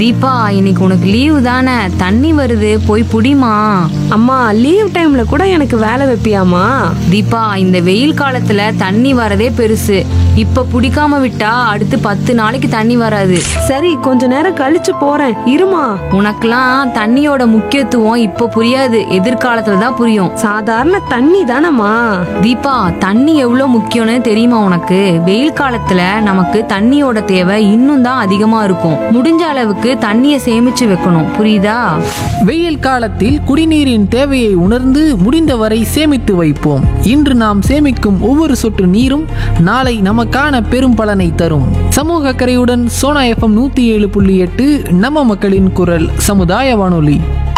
தீபா இன்னைக்கு உனக்கு லீவு தானே தண்ணி வருது போய் புடிமா அம்மா லீவ் டைம்ல கூட எனக்கு வேலை வைப்பியாமா தீபா இந்த வெயில் காலத்துல தண்ணி வரதே பெருசு இப்ப புடிக்காம விட்டா அடுத்து பத்து நாளைக்கு தண்ணி வராது சரி கொஞ்ச நேரம் கழிச்சு போறேன் இருமா உனக்கெல்லாம் தண்ணியோட முக்கியத்துவம் இப்ப புரியாது எதிர்காலத்துல தான் புரியும் சாதாரண தண்ணி தானம்மா தீபா தண்ணி எவ்வளவு முக்கியம்னு தெரியுமா உனக்கு வெயில் காலத்துல நமக்கு தண்ணியோட தேவை இன்னும் தான் அதிகமா இருக்கும் முடிஞ்ச அளவுக்கு தண்ணிய சேமிச்சு வைக்கணும் புரியுதா வெயில் காலத்தில் குடிநீரின் தேவையை உணர்ந்து முடிந்தவரை சேமித்து வைப்போம் இன்று நாம் சேமிக்கும் ஒவ்வொரு சொட்டு நீரும் நாளை நமக்கான பெரும் பலனை தரும் சமூக அக்கறையுடன் சோனா எஃப்எம் நூத்தி ஏழு புள்ளி எட்டு நம்ம மக்களின் குரல் சமுதாய வானொலி